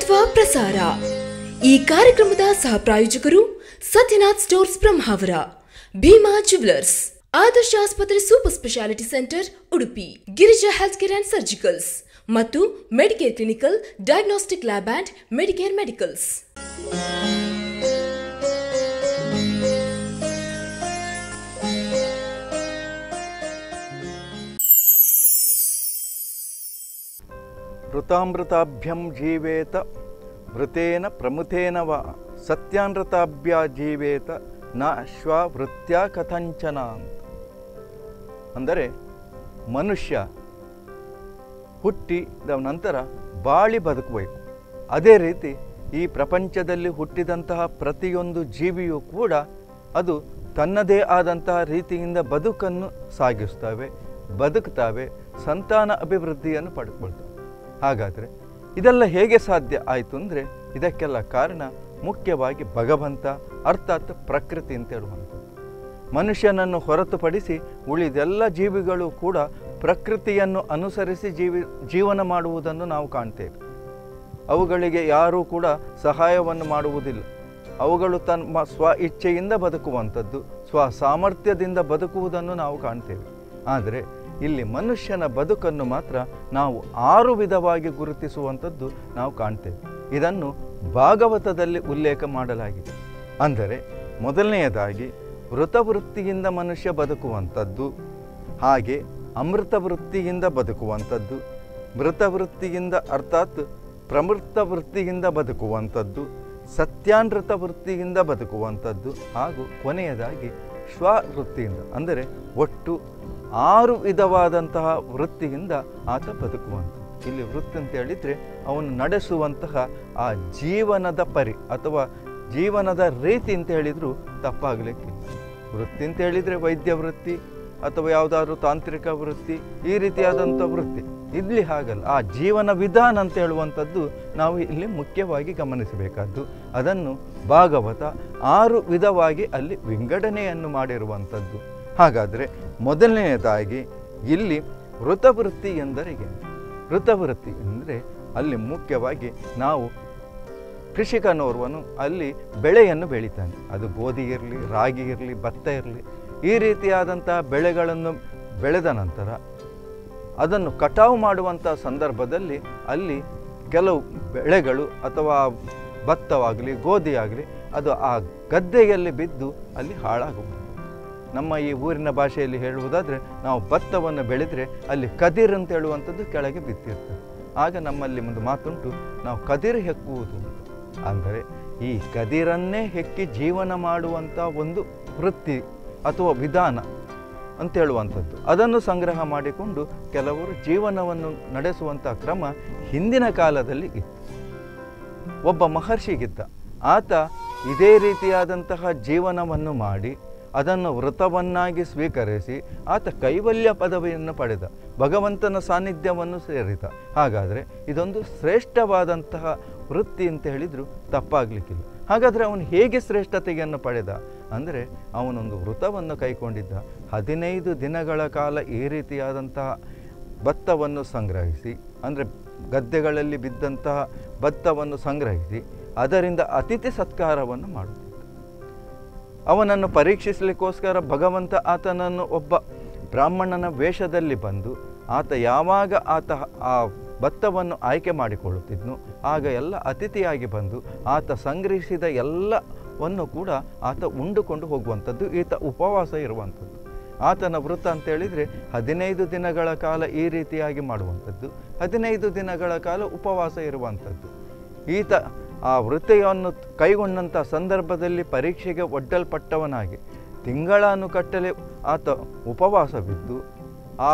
ತತ್ವ ಪ್ರಸಾರ ಈ ಕಾರ್ಯಕ್ರಮದ ಸಹ ಪ್ರಾಯೋಜಕರು ಸತ್ಯನಾಥ್ ಸ್ಟೋರ್ಸ್ ಬ್ರಹ್ಮಾವರ ಭೀಮಾ ಜುವೆಲರ್ಸ್ ಆದರ್ಶ ಆಸ್ಪತ್ರೆ super speciality centre Udupi Girija health care and surgicals ಮತ್ತು Medicare clinical diagnostic lab and Medicare medicals ಋತಾಮೃತಾಭ್ಯಂ ಜೀವೇತ ಮೃತೇನ ಪ್ರಮುತೇನ ವ ಸತ್ಯಾನೃತಾಭ್ಯ ಜೀವೇತ ನ ಶ್ವ ವೃತ್ಯ ಕಥಂಚನ ಅಂತ ಅಂದರೆ ಮನುಷ್ಯ ಹುಟ್ಟಿದ ನಂತರ ಬಾಳಿ ಬದುಕಬೇಕು ಅದೇ ರೀತಿ ಈ ಪ್ರಪಂಚದಲ್ಲಿ ಹುಟ್ಟಿದಂತಹ ಪ್ರತಿಯೊಂದು ಜೀವಿಯೂ ಕೂಡ ಅದು ತನ್ನದೇ ಆದಂತಹ ರೀತಿಯಿಂದ ಬದುಕನ್ನು ಸಾಗಿಸ್ತವೆ ಬದುಕ್ತವೆ ಸಂತಾನ ಅಭಿವೃದ್ಧಿಯನ್ನು ಪಡ್ಕೊಳ್ತವೆ ಹಾಗಾದರೆ ಇದೆಲ್ಲ ಹೇಗೆ ಸಾಧ್ಯ ಆಯಿತು ಅಂದರೆ ಇದಕ್ಕೆಲ್ಲ ಕಾರಣ ಮುಖ್ಯವಾಗಿ ಭಗವಂತ ಅರ್ಥಾತ್ ಪ್ರಕೃತಿ ಅಂತ ಹೇಳುವಂಥದ್ದು ಮನುಷ್ಯನನ್ನು ಹೊರತುಪಡಿಸಿ ಉಳಿದೆಲ್ಲ ಜೀವಿಗಳು ಕೂಡ ಪ್ರಕೃತಿಯನ್ನು ಅನುಸರಿಸಿ ಜೀವಿ ಜೀವನ ಮಾಡುವುದನ್ನು ನಾವು ಕಾಣ್ತೇವೆ ಅವುಗಳಿಗೆ ಯಾರೂ ಕೂಡ ಸಹಾಯವನ್ನು ಮಾಡುವುದಿಲ್ಲ ಅವುಗಳು ತಮ್ಮ ಸ್ವ ಇಚ್ಛೆಯಿಂದ ಬದುಕುವಂಥದ್ದು ಸ್ವ ಸಾಮರ್ಥ್ಯದಿಂದ ಬದುಕುವುದನ್ನು ನಾವು ಕಾಣ್ತೇವೆ ಆದರೆ ಇಲ್ಲಿ ಮನುಷ್ಯನ ಬದುಕನ್ನು ಮಾತ್ರ ನಾವು ಆರು ವಿಧವಾಗಿ ಗುರುತಿಸುವಂಥದ್ದು ನಾವು ಕಾಣ್ತೇವೆ ಇದನ್ನು ಭಾಗವತದಲ್ಲಿ ಉಲ್ಲೇಖ ಮಾಡಲಾಗಿದೆ ಅಂದರೆ ಮೊದಲನೆಯದಾಗಿ ವೃತವೃತ್ತಿಯಿಂದ ಮನುಷ್ಯ ಬದುಕುವಂಥದ್ದು ಹಾಗೆ ಅಮೃತ ವೃತ್ತಿಯಿಂದ ಬದುಕುವಂಥದ್ದು ಮೃತ ವೃತ್ತಿಯಿಂದ ಅರ್ಥಾತ್ ಪ್ರಮೃತ ವೃತ್ತಿಯಿಂದ ಬದುಕುವಂಥದ್ದು ಸತ್ಯಾನೃತ ವೃತ್ತಿಯಿಂದ ಬದುಕುವಂಥದ್ದು ಹಾಗೂ ಕೊನೆಯದಾಗಿ ಸ್ವವೃತ್ತಿಯಿಂದ ಅಂದರೆ ಒಟ್ಟು ಆರು ವಿಧವಾದಂತಹ ವೃತ್ತಿಯಿಂದ ಆತ ಬದುಕುವಂಥದ್ದು ಇಲ್ಲಿ ವೃತ್ತಿ ಅಂತ ಹೇಳಿದರೆ ಅವನು ನಡೆಸುವಂತಹ ಆ ಜೀವನದ ಪರಿ ಅಥವಾ ಜೀವನದ ರೀತಿ ಅಂತ ಹೇಳಿದರೂ ತಪ್ಪಾಗಲಿಕ್ಕಿಲ್ಲ ವೃತ್ತಿ ಅಂತ ಹೇಳಿದರೆ ವೈದ್ಯ ವೃತ್ತಿ ಅಥವಾ ಯಾವುದಾದ್ರೂ ತಾಂತ್ರಿಕ ವೃತ್ತಿ ಈ ರೀತಿಯಾದಂಥ ವೃತ್ತಿ ಇಲ್ಲಿ ಹಾಗಲ್ಲ ಆ ಜೀವನ ವಿಧಾನ ಅಂತ ಹೇಳುವಂಥದ್ದು ನಾವು ಇಲ್ಲಿ ಮುಖ್ಯವಾಗಿ ಗಮನಿಸಬೇಕಾದ್ದು ಅದನ್ನು ಭಾಗವತ ಆರು ವಿಧವಾಗಿ ಅಲ್ಲಿ ವಿಂಗಡಣೆಯನ್ನು ಮಾಡಿರುವಂಥದ್ದು ಹಾಗಾದರೆ ಮೊದಲನೆಯದಾಗಿ ಇಲ್ಲಿ ವೃತವೃತ್ತಿ ಎಂದರೆ ಏನು ವೃತವೃತ್ತಿ ಅಂದರೆ ಅಲ್ಲಿ ಮುಖ್ಯವಾಗಿ ನಾವು ಕೃಷಿಕನೋರ್ವನು ಅಲ್ಲಿ ಬೆಳೆಯನ್ನು ಬೆಳಿತಾನೆ ಅದು ಗೋಧಿ ಇರಲಿ ರಾಗಿ ಇರಲಿ ಭತ್ತ ಇರಲಿ ಈ ರೀತಿಯಾದಂತಹ ಬೆಳೆಗಳನ್ನು ಬೆಳೆದ ನಂತರ ಅದನ್ನು ಕಟಾವು ಮಾಡುವಂಥ ಸಂದರ್ಭದಲ್ಲಿ ಅಲ್ಲಿ ಕೆಲವು ಬೆಳೆಗಳು ಅಥವಾ ಭತ್ತವಾಗಲಿ ಗೋಧಿ ಆಗಲಿ ಅದು ಆ ಗದ್ದೆಯಲ್ಲಿ ಬಿದ್ದು ಅಲ್ಲಿ ಹಾಳಾಗಬಹುದು ನಮ್ಮ ಈ ಊರಿನ ಭಾಷೆಯಲ್ಲಿ ಹೇಳುವುದಾದರೆ ನಾವು ಭತ್ತವನ್ನು ಬೆಳೆದರೆ ಅಲ್ಲಿ ಕದಿರ್ ಅಂತ ಹೇಳುವಂಥದ್ದು ಕೆಳಗೆ ಬಿದ್ದಿರ್ತದೆ ಆಗ ನಮ್ಮಲ್ಲಿ ಒಂದು ಮಾತುಂಟು ನಾವು ಕದಿರು ಹೆಕ್ಕುವುದು ಅಂತ ಅಂದರೆ ಈ ಕದಿರನ್ನೇ ಹೆಕ್ಕಿ ಜೀವನ ಮಾಡುವಂಥ ಒಂದು ವೃತ್ತಿ ಅಥವಾ ವಿಧಾನ ಅಂತ ಹೇಳುವಂಥದ್ದು ಅದನ್ನು ಸಂಗ್ರಹ ಮಾಡಿಕೊಂಡು ಕೆಲವರು ಜೀವನವನ್ನು ನಡೆಸುವಂಥ ಕ್ರಮ ಹಿಂದಿನ ಕಾಲದಲ್ಲಿ ಇತ್ತು ಒಬ್ಬ ಮಹರ್ಷಿಗಿದ್ದ ಆತ ಇದೇ ರೀತಿಯಾದಂತಹ ಜೀವನವನ್ನು ಮಾಡಿ ಅದನ್ನು ವೃತವನ್ನಾಗಿ ಸ್ವೀಕರಿಸಿ ಆತ ಕೈವಲ್ಯ ಪದವಿಯನ್ನು ಪಡೆದ ಭಗವಂತನ ಸಾನ್ನಿಧ್ಯವನ್ನು ಸೇರಿದ ಹಾಗಾದರೆ ಇದೊಂದು ಶ್ರೇಷ್ಠವಾದಂತಹ ವೃತ್ತಿ ಅಂತ ಹೇಳಿದರೂ ತಪ್ಪಾಗಲಿಕ್ಕಿಲ್ಲ ಹಾಗಾದರೆ ಅವನು ಹೇಗೆ ಶ್ರೇಷ್ಠತೆಯನ್ನು ಪಡೆದ ಅಂದರೆ ಅವನೊಂದು ವೃತವನ್ನು ಕೈಕೊಂಡಿದ್ದ ಹದಿನೈದು ದಿನಗಳ ಕಾಲ ಈ ರೀತಿಯಾದಂತಹ ಭತ್ತವನ್ನು ಸಂಗ್ರಹಿಸಿ ಅಂದರೆ ಗದ್ದೆಗಳಲ್ಲಿ ಬಿದ್ದಂತಹ ಭತ್ತವನ್ನು ಸಂಗ್ರಹಿಸಿ ಅದರಿಂದ ಅತಿಥಿ ಸತ್ಕಾರವನ್ನು ಮಾಡುತ್ತಿದ್ದ ಅವನನ್ನು ಪರೀಕ್ಷಿಸಲಿಕ್ಕೋಸ್ಕರ ಭಗವಂತ ಆತನನ್ನು ಒಬ್ಬ ಬ್ರಾಹ್ಮಣನ ವೇಷದಲ್ಲಿ ಬಂದು ಆತ ಯಾವಾಗ ಆತ ಆ ಭತ್ತವನ್ನು ಆಯ್ಕೆ ಮಾಡಿಕೊಳ್ಳುತ್ತಿದ್ನು ಆಗ ಎಲ್ಲ ಅತಿಥಿಯಾಗಿ ಬಂದು ಆತ ಸಂಗ್ರಹಿಸಿದ ಎಲ್ಲವನ್ನು ಕೂಡ ಆತ ಉಂಡುಕೊಂಡು ಹೋಗುವಂಥದ್ದು ಈತ ಉಪವಾಸ ಇರುವಂಥದ್ದು ಆತನ ವೃತ್ತ ಅಂತ ಹೇಳಿದರೆ ಹದಿನೈದು ದಿನಗಳ ಕಾಲ ಈ ರೀತಿಯಾಗಿ ಮಾಡುವಂಥದ್ದು ಹದಿನೈದು ದಿನಗಳ ಕಾಲ ಉಪವಾಸ ಇರುವಂಥದ್ದು ಈತ ಆ ವೃತ್ತಿಯನ್ನು ಕೈಗೊಂಡಂಥ ಸಂದರ್ಭದಲ್ಲಿ ಪರೀಕ್ಷೆಗೆ ಒಡ್ಡಲ್ಪಟ್ಟವನಾಗಿ ತಿಂಗಳಾನುಗಟ್ಟಲೆ ಆತ ಉಪವಾಸವಿದ್ದು ಆ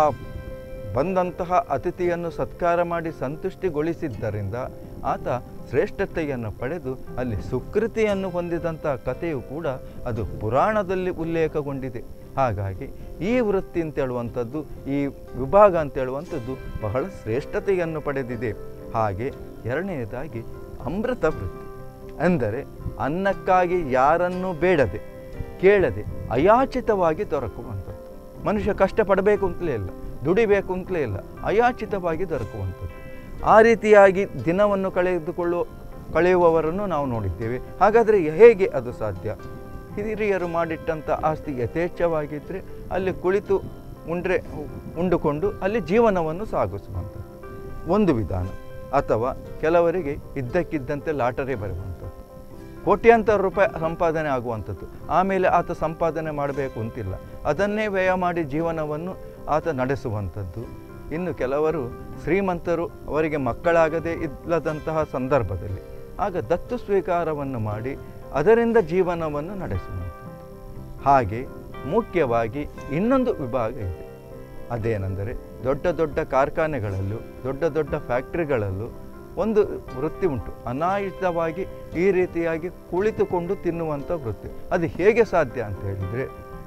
ಬಂದಂತಹ ಅತಿಥಿಯನ್ನು ಸತ್ಕಾರ ಮಾಡಿ ಸಂತುಷ್ಟಿಗೊಳಿಸಿದ್ದರಿಂದ ಆತ ಶ್ರೇಷ್ಠತೆಯನ್ನು ಪಡೆದು ಅಲ್ಲಿ ಸುಕೃತಿಯನ್ನು ಹೊಂದಿದಂಥ ಕಥೆಯು ಕೂಡ ಅದು ಪುರಾಣದಲ್ಲಿ ಉಲ್ಲೇಖಗೊಂಡಿದೆ ಹಾಗಾಗಿ ಈ ವೃತ್ತಿ ಅಂತ ಹೇಳುವಂಥದ್ದು ಈ ವಿಭಾಗ ಅಂತ ಹೇಳುವಂಥದ್ದು ಬಹಳ ಶ್ರೇಷ್ಠತೆಯನ್ನು ಪಡೆದಿದೆ ಹಾಗೆ ಎರಡನೆಯದಾಗಿ ಅಮೃತ ವೃತ್ತಿ ಅಂದರೆ ಅನ್ನಕ್ಕಾಗಿ ಯಾರನ್ನೂ ಬೇಡದೆ ಕೇಳದೆ ಅಯಾಚಿತವಾಗಿ ದೊರಕುವಂಥದ್ದು ಮನುಷ್ಯ ಕಷ್ಟಪಡಬೇಕು ಅಂತಲೇ ಇಲ್ಲ ದುಡಿಬೇಕು ಅಂತಲೇ ಇಲ್ಲ ಅಯಾಚಿತವಾಗಿ ದೊರಕುವಂಥದ್ದು ಆ ರೀತಿಯಾಗಿ ದಿನವನ್ನು ಕಳೆದುಕೊಳ್ಳುವ ಕಳೆಯುವವರನ್ನು ನಾವು ನೋಡಿದ್ದೇವೆ ಹಾಗಾದರೆ ಹೇಗೆ ಅದು ಸಾಧ್ಯ ಹಿರಿಯರು ಮಾಡಿಟ್ಟಂಥ ಆಸ್ತಿ ಯಥೇಚ್ಛವಾಗಿದ್ದರೆ ಅಲ್ಲಿ ಕುಳಿತು ಉಂಡ್ರೆ ಉಂಡುಕೊಂಡು ಅಲ್ಲಿ ಜೀವನವನ್ನು ಸಾಗಿಸುವಂಥದ್ದು ಒಂದು ವಿಧಾನ ಅಥವಾ ಕೆಲವರಿಗೆ ಇದ್ದಕ್ಕಿದ್ದಂತೆ ಲಾಟರಿ ಬರುವಂಥದ್ದು ಕೋಟ್ಯಾಂತರ ರೂಪಾಯಿ ಸಂಪಾದನೆ ಆಗುವಂಥದ್ದು ಆಮೇಲೆ ಆತ ಸಂಪಾದನೆ ಮಾಡಬೇಕು ಅಂತಿಲ್ಲ ಅದನ್ನೇ ವ್ಯಯ ಮಾಡಿ ಜೀವನವನ್ನು ಆತ ನಡೆಸುವಂಥದ್ದು ಇನ್ನು ಕೆಲವರು ಶ್ರೀಮಂತರು ಅವರಿಗೆ ಮಕ್ಕಳಾಗದೇ ಇಲ್ಲದಂತಹ ಸಂದರ್ಭದಲ್ಲಿ ಆಗ ದತ್ತು ಸ್ವೀಕಾರವನ್ನು ಮಾಡಿ ಅದರಿಂದ ಜೀವನವನ್ನು ನಡೆಸುವಂಥದ್ದು ಹಾಗೆ ಮುಖ್ಯವಾಗಿ ಇನ್ನೊಂದು ವಿಭಾಗ ಇದೆ ಅದೇನೆಂದರೆ ದೊಡ್ಡ ದೊಡ್ಡ ಕಾರ್ಖಾನೆಗಳಲ್ಲೂ ದೊಡ್ಡ ದೊಡ್ಡ ಫ್ಯಾಕ್ಟ್ರಿಗಳಲ್ಲೂ ಒಂದು ವೃತ್ತಿ ಉಂಟು ಅನಾಯುತವಾಗಿ ಈ ರೀತಿಯಾಗಿ ಕುಳಿತುಕೊಂಡು ತಿನ್ನುವಂಥ ವೃತ್ತಿ ಅದು ಹೇಗೆ ಸಾಧ್ಯ ಅಂತ ಹೇಳಿದರೆ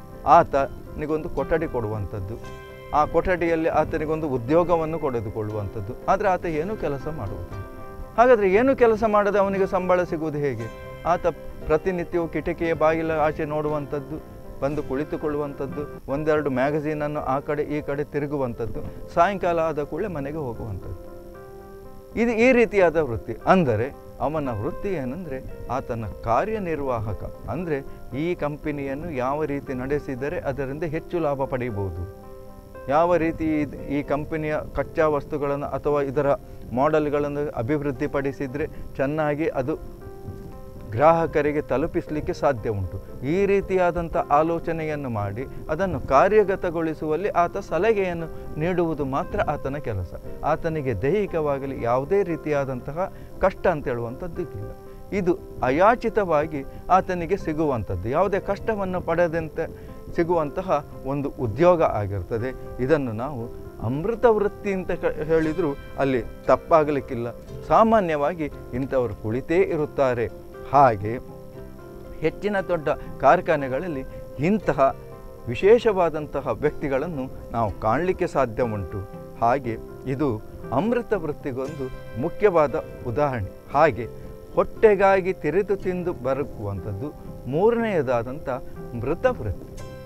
ಆತನಿಗೊಂದು ಕೊಠಡಿ ಕೊಡುವಂಥದ್ದು ಆ ಕೊಠಡಿಯಲ್ಲಿ ಆತನಿಗೊಂದು ಉದ್ಯೋಗವನ್ನು ಕೊಡೆದುಕೊಳ್ಳುವಂಥದ್ದು ಆದರೆ ಆತ ಏನೂ ಕೆಲಸ ಮಾಡುವುದಿಲ್ಲ ಹಾಗಾದರೆ ಏನು ಕೆಲಸ ಮಾಡದೆ ಅವನಿಗೆ ಸಂಬಳ ಸಿಗುವುದು ಹೇಗೆ ಆತ ಪ್ರತಿನಿತ್ಯವೂ ಕಿಟಕಿಯ ಬಾಗಿಲ ಆಚೆ ನೋಡುವಂಥದ್ದು ಬಂದು ಕುಳಿತುಕೊಳ್ಳುವಂಥದ್ದು ಒಂದೆರಡು ಮ್ಯಾಗಝೀನನ್ನು ಆ ಕಡೆ ಈ ಕಡೆ ತಿರುಗುವಂಥದ್ದು ಸಾಯಂಕಾಲ ಆದ ಕೂಡಲೇ ಮನೆಗೆ ಹೋಗುವಂಥದ್ದು ಇದು ಈ ರೀತಿಯಾದ ವೃತ್ತಿ ಅಂದರೆ ಅವನ ವೃತ್ತಿ ಏನಂದರೆ ಆತನ ಕಾರ್ಯನಿರ್ವಾಹಕ ಅಂದರೆ ಈ ಕಂಪನಿಯನ್ನು ಯಾವ ರೀತಿ ನಡೆಸಿದರೆ ಅದರಿಂದ ಹೆಚ್ಚು ಲಾಭ ಪಡೆಯಬಹುದು ಯಾವ ರೀತಿ ಇದ್- ಈ ಕಂಪನಿಯ ಕಚ್ಚಾ ವಸ್ತುಗಳನ್ನು ಅಥವಾ ಇದರ ಮಾಡೆಲ್ಗಳನ್ನು ಅಭಿವೃದ್ಧಿಪಡಿಸಿದರೆ ಚೆನ್ನಾಗಿ ಅದು ಗ್ರಾಹಕರಿಗೆ ತಲುಪಿಸಲಿಕ್ಕೆ ಸಾಧ್ಯ ಉಂಟು ಈ ರೀತಿಯಾದಂಥ ಆಲೋಚನೆಯನ್ನು ಮಾಡಿ ಅದನ್ನು ಕಾರ್ಯಗತಗೊಳಿಸುವಲ್ಲಿ ಆತ ಸಲಹೆಯನ್ನು ನೀಡುವುದು ಮಾತ್ರ ಆತನ ಕೆಲಸ ಆತನಿಗೆ ದೈಹಿಕವಾಗಲಿ ಯಾವುದೇ ರೀತಿಯಾದಂತಹ ಕಷ್ಟ ಅಂತ ಹೇಳುವಂಥದ್ದು ಇಲ್ಲ ಇದು ಅಯಾಚಿತವಾಗಿ ಆತನಿಗೆ ಸಿಗುವಂಥದ್ದು ಯಾವುದೇ ಕಷ್ಟವನ್ನು ಪಡೆದಂತೆ ಸಿಗುವಂತಹ ಒಂದು ಉದ್ಯೋಗ ಆಗಿರ್ತದೆ ಇದನ್ನು ನಾವು ಅಮೃತ ವೃತ್ತಿ ಅಂತ ಕ- ಹೇಳಿದರೂ ಅಲ್ಲಿ ತಪ್ಪಾಗಲಿಕ್ಕಿಲ್ಲ ಸಾಮಾನ್ಯವಾಗಿ ಇಂಥವರು ಕುಳಿತೇ ಇರುತ್ತಾರೆ ಹಾಗೆ ಹೆಚ್ಚಿನ ದೊಡ್ಡ ಕಾರ್ಖಾನೆಗಳಲ್ಲಿ ಇಂತಹ ವಿಶೇಷವಾದಂತಹ ವ್ಯಕ್ತಿಗಳನ್ನು ನಾವು ಕಾಣಲಿಕ್ಕೆ ಸಾಧ್ಯ ಉಂಟು ಹಾಗೆ ಇದು ಅಮೃತ ವೃತ್ತಿಗೊಂದು ಮುಖ್ಯವಾದ ಉದಾಹರಣೆ ಹಾಗೆ ಹೊಟ್ಟೆಗಾಗಿ ತಿರಿದು ತಿಂದು ಬರುವಂಥದ್ದು ಮೂರನೆಯದಾದಂಥ ಮೃತ ವೃತ್ತಿ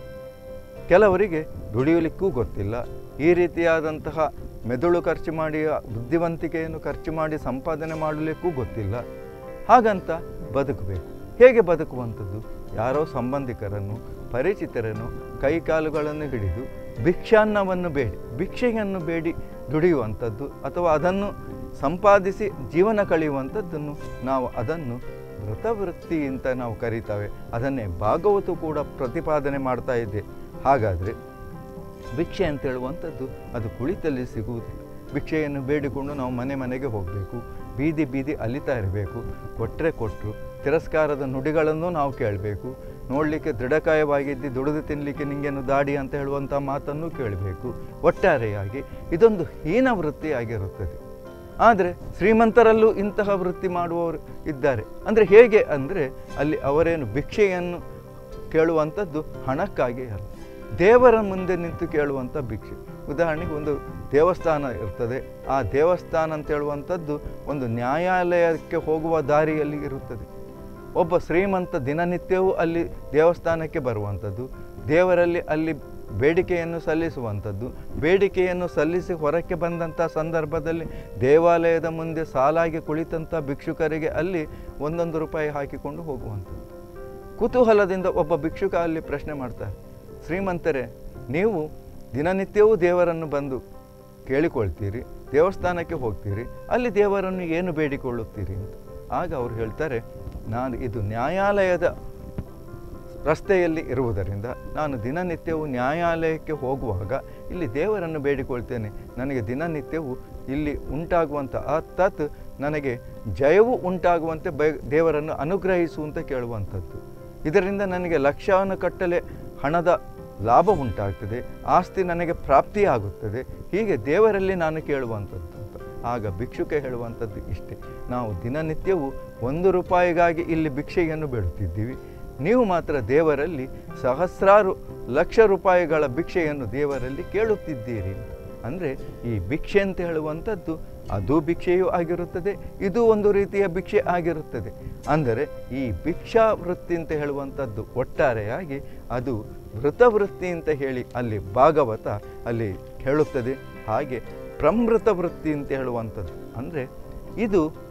ಕೆಲವರಿಗೆ ದುಡಿಯಲಿಕ್ಕೂ ಗೊತ್ತಿಲ್ಲ ಈ ರೀತಿಯಾದಂತಹ ಮೆದುಳು ಖರ್ಚು ಮಾಡಿ ಬುದ್ಧಿವಂತಿಕೆಯನ್ನು ಖರ್ಚು ಮಾಡಿ ಸಂಪಾದನೆ ಮಾಡಲಿಕ್ಕೂ ಗೊತ್ತಿಲ್ಲ ಹಾಗಂತ ಬದುಕಬೇಕು ಹೇಗೆ ಬದುಕುವಂಥದ್ದು ಯಾರೋ ಸಂಬಂಧಿಕರನ್ನು ಪರಿಚಿತರನ್ನು ಕೈಕಾಲುಗಳನ್ನು ಹಿಡಿದು ಭಿಕ್ಷಾನ್ನವನ್ನು ಬೇಡಿ ಭಿಕ್ಷೆಯನ್ನು ಬೇಡಿ ದುಡಿಯುವಂಥದ್ದು ಅಥವಾ ಅದನ್ನು ಸಂಪಾದಿಸಿ ಜೀವನ ಕಳೆಯುವಂಥದ್ದನ್ನು ನಾವು ಅದನ್ನು ವೃತವೃತ್ತಿ ಅಂತ ನಾವು ಕರೀತೇವೆ ಅದನ್ನೇ ಭಾಗವತು ಕೂಡ ಪ್ರತಿಪಾದನೆ ಮಾಡ್ತಾ ಇದೆ ಹಾಗಾದರೆ ಭಿಕ್ಷೆ ಅಂತ ಹೇಳುವಂಥದ್ದು ಅದು ಕುಳಿತಲ್ಲಿ ಸಿಗುವುದಿಲ್ಲ ಭಿಕ್ಷೆಯನ್ನು ಬೇಡಿಕೊಂಡು ನಾವು ಮನೆ ಮನೆಗೆ ಹೋಗಬೇಕು ಬೀದಿ ಬೀದಿ ಅಲಿತಾ ಇರಬೇಕು ಕೊಟ್ಟರೆ ಕೊಟ್ಟರು ತಿರಸ್ಕಾರದ ನುಡಿಗಳನ್ನು ನಾವು ಕೇಳಬೇಕು ನೋಡಲಿಕ್ಕೆ ದೃಢಕಾಯವಾಗಿದ್ದು ದುಡಿದು ತಿನ್ನಲಿಕ್ಕೆ ನಿಂಗೇನು ದಾಡಿ ಅಂತ ಹೇಳುವಂಥ ಮಾತನ್ನು ಕೇಳಬೇಕು ಒಟ್ಟಾರೆಯಾಗಿ ಇದೊಂದು ಹೀನ ವೃತ್ತಿ ಆಗಿರುತ್ತದೆ ಆದರೆ ಶ್ರೀಮಂತರಲ್ಲೂ ಇಂತಹ ವೃತ್ತಿ ಮಾಡುವವರು ಇದ್ದಾರೆ ಅಂದರೆ ಹೇಗೆ ಅಂದರೆ ಅಲ್ಲಿ ಅವರೇನು ಭಿಕ್ಷೆಯನ್ನು ಕೇಳುವಂಥದ್ದು ಹಣಕ್ಕಾಗಿ ಅಲ್ಲ ದೇವರ ಮುಂದೆ ನಿಂತು ಕೇಳುವಂಥ ಭಿಕ್ಷೆ ಉದಾಹರಣೆಗೆ ಒಂದು ದೇವಸ್ಥಾನ ಇರ್ತದೆ ಆ ದೇವಸ್ಥಾನ ಅಂತ ಹೇಳುವಂಥದ್ದು ಒಂದು ನ್ಯಾಯಾಲಯಕ್ಕೆ ಹೋಗುವ ದಾರಿಯಲ್ಲಿ ಇರುತ್ತದೆ ಒಬ್ಬ ಶ್ರೀಮಂತ ದಿನನಿತ್ಯವೂ ಅಲ್ಲಿ ದೇವಸ್ಥಾನಕ್ಕೆ ಬರುವಂಥದ್ದು ದೇವರಲ್ಲಿ ಅಲ್ಲಿ ಬೇಡಿಕೆಯನ್ನು ಸಲ್ಲಿಸುವಂಥದ್ದು ಬೇಡಿಕೆಯನ್ನು ಸಲ್ಲಿಸಿ ಹೊರಕ್ಕೆ ಬಂದಂಥ ಸಂದರ್ಭದಲ್ಲಿ ದೇವಾಲಯದ ಮುಂದೆ ಸಾಲಾಗಿ ಕುಳಿತಂಥ ಭಿಕ್ಷುಕರಿಗೆ ಅಲ್ಲಿ ಒಂದೊಂದು ರೂಪಾಯಿ ಹಾಕಿಕೊಂಡು ಹೋಗುವಂಥದ್ದು ಕುತೂಹಲದಿಂದ ಒಬ್ಬ ಭಿಕ್ಷುಕ ಅಲ್ಲಿ ಪ್ರಶ್ನೆ ಮಾಡ್ತಾರೆ ಶ್ರೀಮಂತರೇ ನೀವು ದಿನನಿತ್ಯವೂ ದೇವರನ್ನು ಬಂದು ಕೇಳಿಕೊಳ್ತೀರಿ ದೇವಸ್ಥಾನಕ್ಕೆ ಹೋಗ್ತೀರಿ ಅಲ್ಲಿ ದೇವರನ್ನು ಏನು ಬೇಡಿಕೊಳ್ಳುತ್ತೀರಿ ಅಂತ ಆಗ ಅವ್ರು ಹೇಳ್ತಾರೆ ನಾನು ಇದು ನ್ಯಾಯಾಲಯದ ರಸ್ತೆಯಲ್ಲಿ ಇರುವುದರಿಂದ ನಾನು ದಿನನಿತ್ಯವೂ ನ್ಯಾಯಾಲಯಕ್ಕೆ ಹೋಗುವಾಗ ಇಲ್ಲಿ ದೇವರನ್ನು ಬೇಡಿಕೊಳ್ತೇನೆ ನನಗೆ ದಿನನಿತ್ಯವೂ ಇಲ್ಲಿ ಉಂಟಾಗುವಂಥ ಅರ್ಥಾತ್ ನನಗೆ ಜಯವು ಉಂಟಾಗುವಂತೆ ಬೈ ದೇವರನ್ನು ಅನುಗ್ರಹಿಸು ಅಂತ ಕೇಳುವಂಥದ್ದು ಇದರಿಂದ ನನಗೆ ಲಕ್ಷಾನು ಕಟ್ಟಲೆ ಹಣದ ಲಾಭ ಉಂಟಾಗ್ತದೆ ಆಸ್ತಿ ನನಗೆ ಪ್ರಾಪ್ತಿಯಾಗುತ್ತದೆ ಹೀಗೆ ದೇವರಲ್ಲಿ ನಾನು ಕೇಳುವಂಥದ್ದು ಅಂತ ಆಗ ಭಿಕ್ಷುಕ ಹೇಳುವಂಥದ್ದು ಇಷ್ಟೇ ನಾವು ದಿನನಿತ್ಯವೂ ಒಂದು ರೂಪಾಯಿಗಾಗಿ ಇಲ್ಲಿ ಭಿಕ್ಷೆಯನ್ನು ಬೇಡುತ್ತಿದ್ದೀವಿ ನೀವು ಮಾತ್ರ ದೇವರಲ್ಲಿ ಸಹಸ್ರಾರು ಲಕ್ಷ ರೂಪಾಯಿಗಳ ಭಿಕ್ಷೆಯನ್ನು ದೇವರಲ್ಲಿ ಕೇಳುತ್ತಿದ್ದೀರಿ ಅಂದರೆ ಈ ಭಿಕ್ಷೆ ಅಂತ ಹೇಳುವಂಥದ್ದು ಅದು ಭಿಕ್ಷೆಯೂ ಆಗಿರುತ್ತದೆ ಇದು ಒಂದು ರೀತಿಯ ಭಿಕ್ಷೆ ಆಗಿರುತ್ತದೆ ಅಂದರೆ ಈ ಭಿಕ್ಷಾ ವೃತ್ತಿ ಅಂತ ಹೇಳುವಂಥದ್ದು ಒಟ್ಟಾರೆಯಾಗಿ ಅದು ವೃತವೃತ್ತಿ ಅಂತ ಹೇಳಿ ಅಲ್ಲಿ ಭಾಗವತ ಅಲ್ಲಿ ಹೇಳುತ್ತದೆ ಹಾಗೆ ಪ್ರಮೃತ ವೃತ್ತಿ ಅಂತ ಹೇಳುವಂಥದ್ದು ಅಂದರೆ ಇದು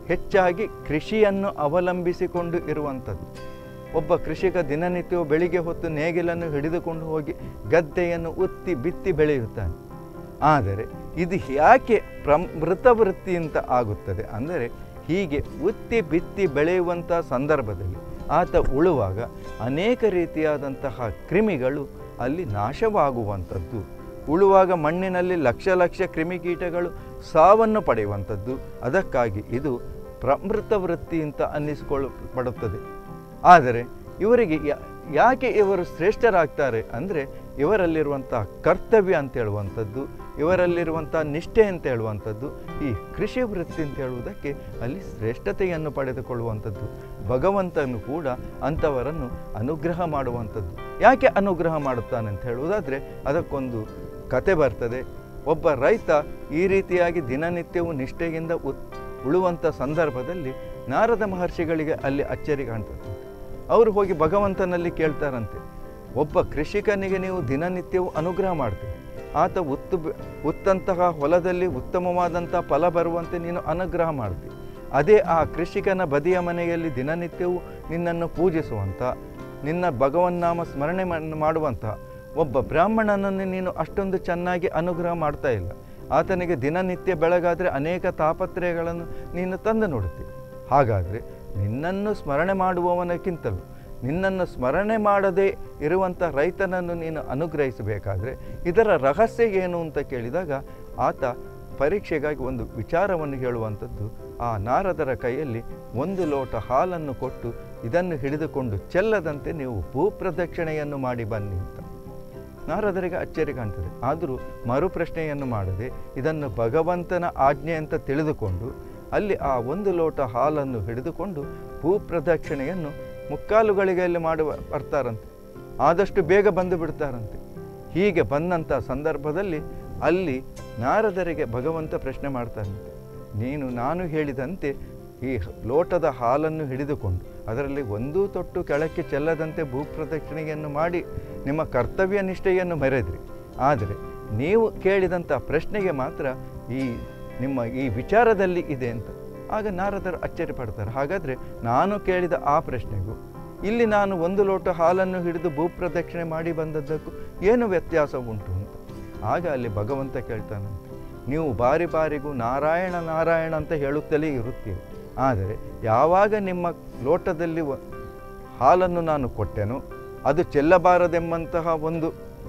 ಹೆಚ್ಚಾಗಿ ಕೃಷಿಯನ್ನು ಅವಲಂಬಿಸಿಕೊಂಡು ಇರುವಂಥದ್ದು ಒಬ್ಬ ಕೃಷಿಕ ದಿನನಿತ್ಯವೂ ಬೆಳಿಗ್ಗೆ ಹೊತ್ತು ನೇಗಿಲನ್ನು ಹಿಡಿದುಕೊಂಡು ಹೋಗಿ ಗದ್ದೆಯನ್ನು ಉತ್ತಿ ಬಿತ್ತಿ ಬೆಳೆಯುತ್ತಾನೆ ಆದರೆ ಇದು ಯಾಕೆ ಪ್ರಮೃತ ವೃತ್ತಿ ಅಂತ ಆಗುತ್ತದೆ ಅಂದರೆ ಹೀಗೆ ಉತ್ತಿ ಬಿತ್ತಿ ಬೆಳೆಯುವಂಥ ಸಂದರ್ಭದಲ್ಲಿ ಆತ ಉಳುವಾಗ ಅನೇಕ ರೀತಿಯಾದಂತಹ ಕ್ರಿಮಿಗಳು ಅಲ್ಲಿ ನಾಶವಾಗುವಂಥದ್ದು ಉಳುವಾಗ ಮಣ್ಣಿನಲ್ಲಿ ಲಕ್ಷ ಲಕ್ಷ ಕ್ರಿಮಿಕೀಟಗಳು ಸಾವನ್ನು ಪಡೆಯುವಂಥದ್ದು ಅದಕ್ಕಾಗಿ ಇದು ಪ್ರಮೃತ ವೃತ್ತಿ ಅಂತ ಅನ್ನಿಸಿಕೊಳ್ಳಲ್ಪಡುತ್ತದೆ ಆದರೆ ಇವರಿಗೆ ಯಾ- ಯಾಕೆ ಇವರು ಶ್ರೇಷ್ಠರಾಗ್ತಾರೆ ಅಂದರೆ ಇವರಲ್ಲಿರುವಂಥ ಕರ್ತವ್ಯ ಅಂತ ಹೇಳುವಂಥದ್ದು ಇವರಲ್ಲಿರುವಂಥ ನಿಷ್ಠೆ ಅಂತ ಹೇಳುವಂಥದ್ದು ಈ ಕೃಷಿ ವೃತ್ತಿ ಅಂತ ಹೇಳುವುದಕ್ಕೆ ಅಲ್ಲಿ ಶ್ರೇಷ್ಠತೆಯನ್ನು ಪಡೆದುಕೊಳ್ಳುವಂಥದ್ದು ಭಗವಂತನು ಕೂಡ ಅಂಥವರನ್ನು ಅನುಗ್ರಹ ಮಾಡುವಂಥದ್ದು ಯಾಕೆ ಅನುಗ್ರಹ ಮಾಡುತ್ತಾನೆ ಅಂತ ಹೇಳುವುದಾದರೆ ಅದಕ್ಕೊಂದು ಕತೆ ಬರ್ತದೆ ಒಬ್ಬ ರೈತ ಈ ರೀತಿಯಾಗಿ ದಿನನಿತ್ಯವೂ ನಿಷ್ಠೆಯಿಂದ ಉತ್ ಉಳುವಂಥ ಸಂದರ್ಭದಲ್ಲಿ ನಾರದ ಮಹರ್ಷಿಗಳಿಗೆ ಅಲ್ಲಿ ಅಚ್ಚರಿ ಕಾಣ್ತದೆ ಅವರು ಹೋಗಿ ಭಗವಂತನಲ್ಲಿ ಕೇಳ್ತಾರಂತೆ ಒಬ್ಬ ಕೃಷಿಕನಿಗೆ ನೀವು ದಿನನಿತ್ಯವೂ ಅನುಗ್ರಹ ಮಾಡ್ತೀರಿ ಆತ ಉತ್ತು ಬೆ- ಉತ್ತಂತಹ ಹೊಲದಲ್ಲಿ ಉತ್ತಮವಾದಂಥ ಫಲ ಬರುವಂತೆ ನೀನು ಅನುಗ್ರಹ ಮಾಡ್ತೀವಿ ಅದೇ ಆ ಕೃಷಿಕನ ಬದಿಯ ಮನೆಯಲ್ಲಿ ದಿನನಿತ್ಯವೂ ನಿನ್ನನ್ನು ಪೂಜಿಸುವಂಥ ನಿನ್ನ ಭಗವನ್ನಾಮ ಸ್ಮರಣೆ ಮಾಡ್- ಮಾಡುವಂಥ ಒಬ್ಬ ಬ್ರಾಹ್ಮಣನನ್ನು ನೀನು ಅಷ್ಟೊಂದು ಚೆನ್ನಾಗಿ ಅನುಗ್ರಹ ಮಾಡ್ತಾ ಇಲ್ಲ ಆತನಿಗೆ ದಿನನಿತ್ಯ ಬೆಳಗಾದರೆ ಅನೇಕ ತಾಪತ್ರಯಗಳನ್ನು ನೀನು ತಂದು ನೋಡುತ್ತಿ ಹಾಗಾದರೆ ನಿನ್ನನ್ನು ಸ್ಮರಣೆ ಮಾಡುವವನಕ್ಕಿಂತಲೂ ನಿನ್ನನ್ನು ಸ್ಮರಣೆ ಮಾಡದೇ ಇರುವಂಥ ರೈತನನ್ನು ನೀನು ಅನುಗ್ರಹಿಸಬೇಕಾದ್ರೆ ಇದರ ರಹಸ್ಯ ಏನು ಅಂತ ಕೇಳಿದಾಗ ಆತ ಪರೀಕ್ಷೆಗಾಗಿ ಒಂದು ವಿಚಾರವನ್ನು ಹೇಳುವಂಥದ್ದು ಆ ನಾರದರ ಕೈಯಲ್ಲಿ ಒಂದು ಲೋಟ ಹಾಲನ್ನು ಕೊಟ್ಟು ಇದನ್ನು ಹಿಡಿದುಕೊಂಡು ಚೆಲ್ಲದಂತೆ ನೀವು ಭೂಪ್ರದಕ್ಷಿಣೆಯನ್ನು ಮಾಡಿ ಬನ್ನಿ ಅಂತ ನಾರದರಿಗೆ ಅಚ್ಚರಿ ಕಾಣ್ತದೆ ಆದರೂ ಮರುಪ್ರಶ್ನೆಯನ್ನು ಮಾಡದೆ ಇದನ್ನು ಭಗವಂತನ ಆಜ್ಞೆ ಅಂತ ತಿಳಿದುಕೊಂಡು ಅಲ್ಲಿ ಆ ಒಂದು ಲೋಟ ಹಾಲನ್ನು ಹಿಡಿದುಕೊಂಡು ಭೂಪ್ರದಕ್ಷಿಣೆಯನ್ನು ಮುಕ್ಕಾಲುಗಳಿಗೆಯಲ್ಲಿ ಮಾಡುವ ಬರ್ತಾರಂತೆ ಆದಷ್ಟು ಬೇಗ ಬಂದು ಬಿಡ್ತಾರಂತೆ ಹೀಗೆ ಬಂದಂಥ ಸಂದರ್ಭದಲ್ಲಿ ಅಲ್ಲಿ ನಾರದರಿಗೆ ಭಗವಂತ ಪ್ರಶ್ನೆ ಮಾಡ್ತಾರಂತೆ ನೀನು ನಾನು ಹೇಳಿದಂತೆ ಈ ಲೋಟದ ಹಾಲನ್ನು ಹಿಡಿದುಕೊಂಡು ಅದರಲ್ಲಿ ಒಂದೂ ತೊಟ್ಟು ಕೆಳಕ್ಕೆ ಚೆಲ್ಲದಂತೆ ಭೂಪ್ರದಕ್ಷಿಣೆಯನ್ನು ಮಾಡಿ ನಿಮ್ಮ ಕರ್ತವ್ಯ ನಿಷ್ಠೆಯನ್ನು ಮೆರೆದ್ರಿ ಆದರೆ ನೀವು ಕೇಳಿದಂಥ ಪ್ರಶ್ನೆಗೆ ಮಾತ್ರ ಈ ನಿಮ್ಮ ಈ ವಿಚಾರದಲ್ಲಿ ಇದೆ ಅಂತ ಆಗ ನಾರದರು ಅಚ್ಚರಿ ಪಡ್ತಾರೆ ಹಾಗಾದರೆ ನಾನು ಕೇಳಿದ ಆ ಪ್ರಶ್ನೆಗೂ ಇಲ್ಲಿ ನಾನು ಒಂದು ಲೋಟ ಹಾಲನ್ನು ಹಿಡಿದು ಭೂಪ್ರದಕ್ಷಿಣೆ ಮಾಡಿ ಬಂದದ್ದಕ್ಕೂ ಏನು ವ್ಯತ್ಯಾಸ ಉಂಟು ಅಂತ ಆಗ ಅಲ್ಲಿ ಭಗವಂತ ಕೇಳ್ತಾನಂತೆ ನೀವು ಬಾರಿ ಬಾರಿಗೂ ನಾರಾಯಣ ನಾರಾಯಣ ಅಂತ ಹೇಳುತ್ತಲೇ ಇರುತ್ತೀರಿ ಆದರೆ ಯಾವಾಗ ನಿಮ್ಮ ಲೋಟದಲ್ಲಿ ವ- ಹಾಲನ್ನು ನಾನು ಕೊಟ್ಟೆನೋ ಅದು ಚೆಲ್ಲಬಾರದೆಂಬಂತಹ ಒಂದು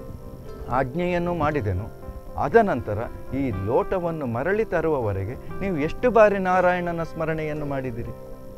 ಆಜ್ಞೆಯನ್ನು ಮಾಡಿದೆನು ಅದ ನಂತರ ಈ ಲೋಟವನ್ನು ಮರಳಿ ತರುವವರೆಗೆ ನೀವು ಎಷ್ಟು ಬಾರಿ ನಾರಾಯಣನ ಸ್ಮರಣೆಯನ್ನು ಮಾಡಿದಿರಿ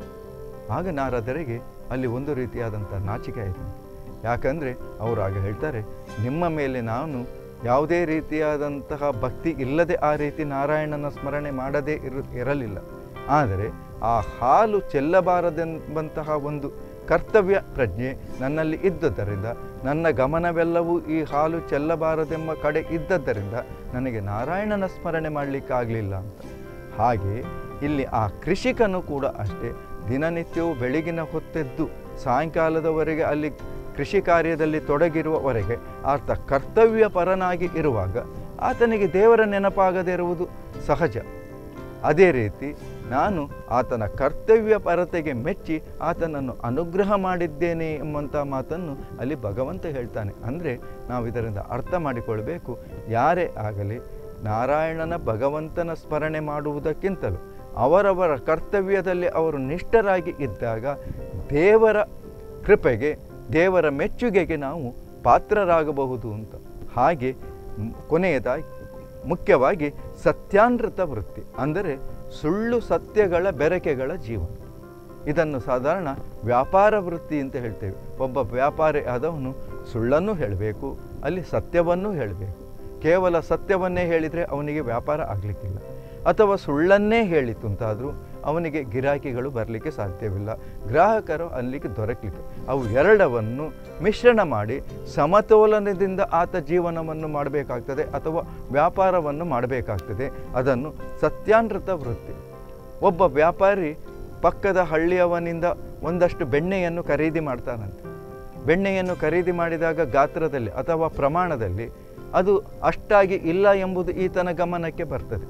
ಆಗ ನಾರದರಿಗೆ ಅಲ್ಲಿ ಒಂದು ರೀತಿಯಾದಂಥ ನಾಚಿಕೆ ಆಯಿತು ಯಾಕಂದರೆ ಅವರು ಆಗ ಹೇಳ್ತಾರೆ ನಿಮ್ಮ ಮೇಲೆ ನಾನು ಯಾವುದೇ ರೀತಿಯಾದಂತಹ ಭಕ್ತಿ ಇಲ್ಲದೆ ಆ ರೀತಿ ನಾರಾಯಣನ ಸ್ಮರಣೆ ಮಾಡದೇ ಇರು ಇರಲಿಲ್ಲ ಆದರೆ ಆ ಹಾಲು ಚೆಲ್ಲಬಾರದೆಂಬಂತಹ ಒಂದು ಕರ್ತವ್ಯ ಪ್ರಜ್ಞೆ ನನ್ನಲ್ಲಿ ಇದ್ದದ್ದರಿಂದ ನನ್ನ ಗಮನವೆಲ್ಲವೂ ಈ ಹಾಲು ಚೆಲ್ಲಬಾರದೆಂಬ ಕಡೆ ಇದ್ದದ್ದರಿಂದ ನನಗೆ ನಾರಾಯಣನ ಸ್ಮರಣೆ ಮಾಡಲಿಕ್ಕಾಗಲಿಲ್ಲ ಅಂತ ಹಾಗೆ ಇಲ್ಲಿ ಆ ಕೃಷಿಕನು ಕೂಡ ಅಷ್ಟೇ ದಿನನಿತ್ಯವೂ ಬೆಳಗಿನ ಹೊತ್ತೆದ್ದು ಸಾಯಂಕಾಲದವರೆಗೆ ಅಲ್ಲಿ ಕೃಷಿ ಕಾರ್ಯದಲ್ಲಿ ತೊಡಗಿರುವವರೆಗೆ ಆತ ಕರ್ತವ್ಯ ಪರನಾಗಿ ಇರುವಾಗ ಆತನಿಗೆ ದೇವರ ನೆನಪಾಗದೇ ಇರುವುದು ಸಹಜ ಅದೇ ರೀತಿ ನಾನು ಆತನ ಕರ್ತವ್ಯ ಪರತೆಗೆ ಮೆಚ್ಚಿ ಆತನನ್ನು ಅನುಗ್ರಹ ಮಾಡಿದ್ದೇನೆ ಎಂಬಂಥ ಮಾತನ್ನು ಅಲ್ಲಿ ಭಗವಂತ ಹೇಳ್ತಾನೆ ಅಂದರೆ ನಾವು ಇದರಿಂದ ಅರ್ಥ ಮಾಡಿಕೊಳ್ಬೇಕು ಯಾರೇ ಆಗಲಿ ನಾರಾಯಣನ ಭಗವಂತನ ಸ್ಮರಣೆ ಮಾಡುವುದಕ್ಕಿಂತಲೂ ಅವರವರ ಕರ್ತವ್ಯದಲ್ಲಿ ಅವರು ನಿಷ್ಠರಾಗಿ ಇದ್ದಾಗ ದೇವರ ಕೃಪೆಗೆ ದೇವರ ಮೆಚ್ಚುಗೆಗೆ ನಾವು ಪಾತ್ರರಾಗಬಹುದು ಅಂತ ಹಾಗೆ ಮ್- ಕೊನೆಯದಾಗಿ ಮುಖ್ಯವಾಗಿ ಸತ್ಯಾನೃತ ವೃತ್ತಿ ಅಂದರೆ ಸುಳ್ಳು ಸತ್ಯಗಳ ಬೆರಕೆಗಳ ಜೀವನ ಇದನ್ನು ಸಾಧಾರಣ ವ್ಯಾಪಾರ ವೃತ್ತಿ ಅಂತ ಹೇಳ್ತೇವೆ ಒಬ್ಬ ವ್ಯಾಪಾರಿ ಆದವನು ಸುಳ್ಳನ್ನು ಹೇಳಬೇಕು ಅಲ್ಲಿ ಸತ್ಯವನ್ನೂ ಹೇಳಬೇಕು ಕೇವಲ ಸತ್ಯವನ್ನೇ ಹೇಳಿದರೆ ಅವನಿಗೆ ವ್ಯಾಪಾರ ಆಗಲಿಕ್ಕಿಲ್ಲ ಅಥವಾ ಸುಳ್ಳನ್ನೇ ಹೇಳಿತು ಅಂತಾದರೂ ಅವನಿಗೆ ಗಿರಾಕಿಗಳು ಬರಲಿಕ್ಕೆ ಸಾಧ್ಯವಿಲ್ಲ ಗ್ರಾಹಕರು ಅಲ್ಲಿಗೆ ದೊರಕಲಿಕ್ಕೆ ಅವು ಎರಡವನ್ನು ಮಿಶ್ರಣ ಮಾಡಿ ಸಮತೋಲನದಿಂದ ಆತ ಜೀವನವನ್ನು ಮಾಡಬೇಕಾಗ್ತದೆ ಅಥವಾ ವ್ಯಾಪಾರವನ್ನು ಮಾಡಬೇಕಾಗ್ತದೆ ಅದನ್ನು ಸತ್ಯಾನೃತ ವೃತ್ತಿ ಒಬ್ಬ ವ್ಯಾಪಾರಿ ಪಕ್ಕದ ಹಳ್ಳಿಯವನಿಂದ ಒಂದಷ್ಟು ಬೆಣ್ಣೆಯನ್ನು ಖರೀದಿ ಮಾಡ್ತಾನಂತೆ ಬೆಣ್ಣೆಯನ್ನು ಖರೀದಿ ಮಾಡಿದಾಗ ಗಾತ್ರದಲ್ಲಿ ಅಥವಾ ಪ್ರಮಾಣದಲ್ಲಿ ಅದು ಅಷ್ಟಾಗಿ ಇಲ್ಲ ಎಂಬುದು ಈತನ ಗಮನಕ್ಕೆ ಬರ್ತದೆ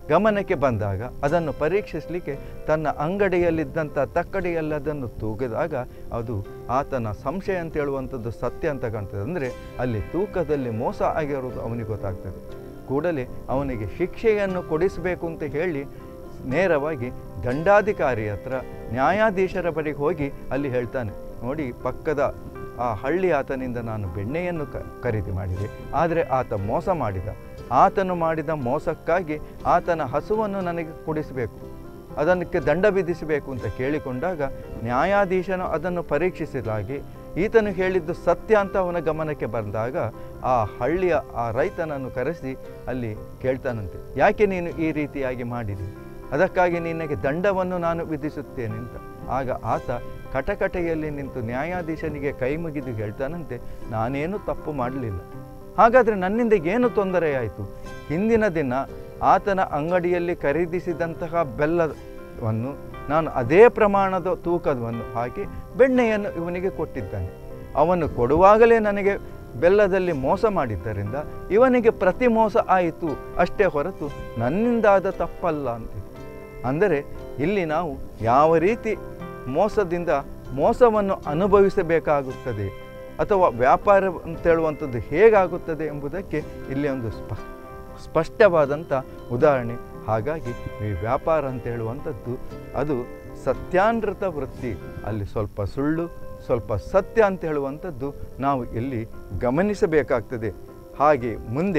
ಗಮನಕ್ಕೆ ಬಂದಾಗ ಅದನ್ನು ಪರೀಕ್ಷಿಸಲಿಕ್ಕೆ ತನ್ನ ಅಂಗಡಿಯಲ್ಲಿದ್ದಂಥ ತಕ್ಕಡಿಯಲ್ಲಿ ಅದನ್ನು ತೂಗಿದಾಗ ಅದು ಆತನ ಸಂಶಯ ಅಂತ ಹೇಳುವಂಥದ್ದು ಸತ್ಯ ಅಂತ ಕಾಣ್ತದೆ ಅಂದರೆ ಅಲ್ಲಿ ತೂಕದಲ್ಲಿ ಮೋಸ ಆಗಿರೋದು ಅವನಿಗೆ ಗೊತ್ತಾಗ್ತದೆ ಕೂಡಲೇ ಅವನಿಗೆ ಶಿಕ್ಷೆಯನ್ನು ಕೊಡಿಸಬೇಕು ಅಂತ ಹೇಳಿ ನೇರವಾಗಿ ದಂಡಾಧಿಕಾರಿ ಹತ್ರ ನ್ಯಾಯಾಧೀಶರ ಬಳಿಗೆ ಹೋಗಿ ಅಲ್ಲಿ ಹೇಳ್ತಾನೆ ನೋಡಿ ಪಕ್ಕದ ಆ ಹಳ್ಳಿ ಆತನಿಂದ ನಾನು ಬೆಣ್ಣೆಯನ್ನು ಕ ಖರೀದಿ ಮಾಡಿದೆ ಆದರೆ ಆತ ಮೋಸ ಮಾಡಿದ ಆತನು ಮಾಡಿದ ಮೋಸಕ್ಕಾಗಿ ಆತನ ಹಸುವನ್ನು ನನಗೆ ಕೊಡಿಸಬೇಕು ಅದಕ್ಕೆ ದಂಡ ವಿಧಿಸಬೇಕು ಅಂತ ಕೇಳಿಕೊಂಡಾಗ ನ್ಯಾಯಾಧೀಶನು ಅದನ್ನು ಪರೀಕ್ಷಿಸಲಾಗಿ ಈತನು ಹೇಳಿದ್ದು ಸತ್ಯ ಅಂತ ಅವನ ಗಮನಕ್ಕೆ ಬಂದಾಗ ಆ ಹಳ್ಳಿಯ ಆ ರೈತನನ್ನು ಕರೆಸಿ ಅಲ್ಲಿ ಕೇಳ್ತಾನಂತೆ ಯಾಕೆ ನೀನು ಈ ರೀತಿಯಾಗಿ ಮಾಡಿದಿ ಅದಕ್ಕಾಗಿ ನಿನಗೆ ದಂಡವನ್ನು ನಾನು ವಿಧಿಸುತ್ತೇನೆ ಅಂತ ಆಗ ಆತ ಕಟಕಟೆಯಲ್ಲಿ ನಿಂತು ನ್ಯಾಯಾಧೀಶನಿಗೆ ಕೈ ಮುಗಿದು ಹೇಳ್ತಾನಂತೆ ನಾನೇನು ತಪ್ಪು ಮಾಡಲಿಲ್ಲ ಹಾಗಾದರೆ ನನ್ನಿಂದ ಏನು ತೊಂದರೆಯಾಯಿತು ಹಿಂದಿನ ದಿನ ಆತನ ಅಂಗಡಿಯಲ್ಲಿ ಖರೀದಿಸಿದಂತಹ ಬೆಲ್ಲವನ್ನು ನಾನು ಅದೇ ಪ್ರಮಾಣದ ತೂಕವನ್ನು ಹಾಕಿ ಬೆಣ್ಣೆಯನ್ನು ಇವನಿಗೆ ಕೊಟ್ಟಿದ್ದಾನೆ ಅವನು ಕೊಡುವಾಗಲೇ ನನಗೆ ಬೆಲ್ಲದಲ್ಲಿ ಮೋಸ ಮಾಡಿದ್ದರಿಂದ ಇವನಿಗೆ ಪ್ರತಿ ಮೋಸ ಆಯಿತು ಅಷ್ಟೇ ಹೊರತು ನನ್ನಿಂದಾದ ತಪ್ಪಲ್ಲ ಅಂತ ಅಂದರೆ ಇಲ್ಲಿ ನಾವು ಯಾವ ರೀತಿ ಮೋಸದಿಂದ ಮೋಸವನ್ನು ಅನುಭವಿಸಬೇಕಾಗುತ್ತದೆ ಅಥವಾ ವ್ಯಾಪಾರ ಅಂತ ಹೇಳುವಂಥದ್ದು ಹೇಗಾಗುತ್ತದೆ ಎಂಬುದಕ್ಕೆ ಇಲ್ಲಿ ಒಂದು ಸ್ಪ ಸ್ಪಷ್ಟವಾದಂಥ ಉದಾಹರಣೆ ಹಾಗಾಗಿ ಈ ವ್ಯಾಪಾರ ಅಂತ ಹೇಳುವಂಥದ್ದು ಅದು ಸತ್ಯಾನೃತ ವೃತ್ತಿ ಅಲ್ಲಿ ಸ್ವಲ್ಪ ಸುಳ್ಳು ಸ್ವಲ್ಪ ಸತ್ಯ ಅಂತ ಹೇಳುವಂಥದ್ದು ನಾವು ಇಲ್ಲಿ ಗಮನಿಸಬೇಕಾಗ್ತದೆ ಹಾಗೆ ಮುಂದೆ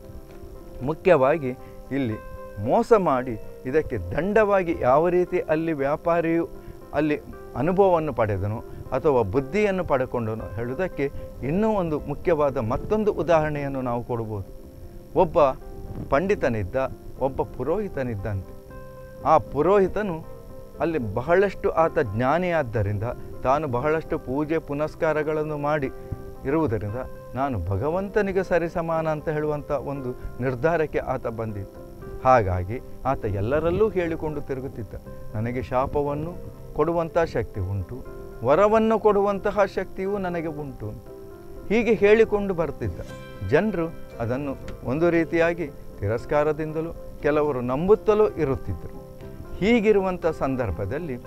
ಮುಖ್ಯವಾಗಿ ಇಲ್ಲಿ ಮೋಸ ಮಾಡಿ ಇದಕ್ಕೆ ದಂಡವಾಗಿ ಯಾವ ರೀತಿ ಅಲ್ಲಿ ವ್ಯಾಪಾರಿಯು ಅಲ್ಲಿ ಅನುಭವವನ್ನು ಪಡೆದನು ಅಥವಾ ಬುದ್ಧಿಯನ್ನು ಪಡ್ಕೊಂಡನು ಹೇಳುವುದಕ್ಕೆ ಇನ್ನೂ ಒಂದು ಮುಖ್ಯವಾದ ಮತ್ತೊಂದು ಉದಾಹರಣೆಯನ್ನು ನಾವು ಕೊಡ್ಬೋದು ಒಬ್ಬ ಪಂಡಿತನಿದ್ದ ಒಬ್ಬ ಪುರೋಹಿತನಿದ್ದಂತೆ ಆ ಪುರೋಹಿತನು ಅಲ್ಲಿ ಬಹಳಷ್ಟು ಆತ ಜ್ಞಾನಿಯಾದ್ದರಿಂದ ತಾನು ಬಹಳಷ್ಟು ಪೂಜೆ ಪುನಸ್ಕಾರಗಳನ್ನು ಮಾಡಿ ಇರುವುದರಿಂದ ನಾನು ಭಗವಂತನಿಗೆ ಸರಿಸಮಾನ ಅಂತ ಹೇಳುವಂಥ ಒಂದು ನಿರ್ಧಾರಕ್ಕೆ ಆತ ಬಂದಿದ್ದ ಹಾಗಾಗಿ ಆತ ಎಲ್ಲರಲ್ಲೂ ಹೇಳಿಕೊಂಡು ತಿರುಗುತ್ತಿದ್ದ ನನಗೆ ಶಾಪವನ್ನು ಕೊಡುವಂಥ ಶಕ್ತಿ ಉಂಟು ವರವನ್ನು ಕೊಡುವಂತಹ ಶಕ್ತಿಯೂ ನನಗೆ ಉಂಟು ಅಂತ ಹೀಗೆ ಹೇಳಿಕೊಂಡು ಬರ್ತಿದ್ದ ಜನರು ಅದನ್ನು ಒಂದು ರೀತಿಯಾಗಿ ತಿರಸ್ಕಾರದಿಂದಲೂ ಕೆಲವರು ನಂಬುತ್ತಲೂ ಇರುತ್ತಿದ್ದರು ಹೀಗಿರುವಂಥ ಸಂದರ್ಭದಲ್ಲಿ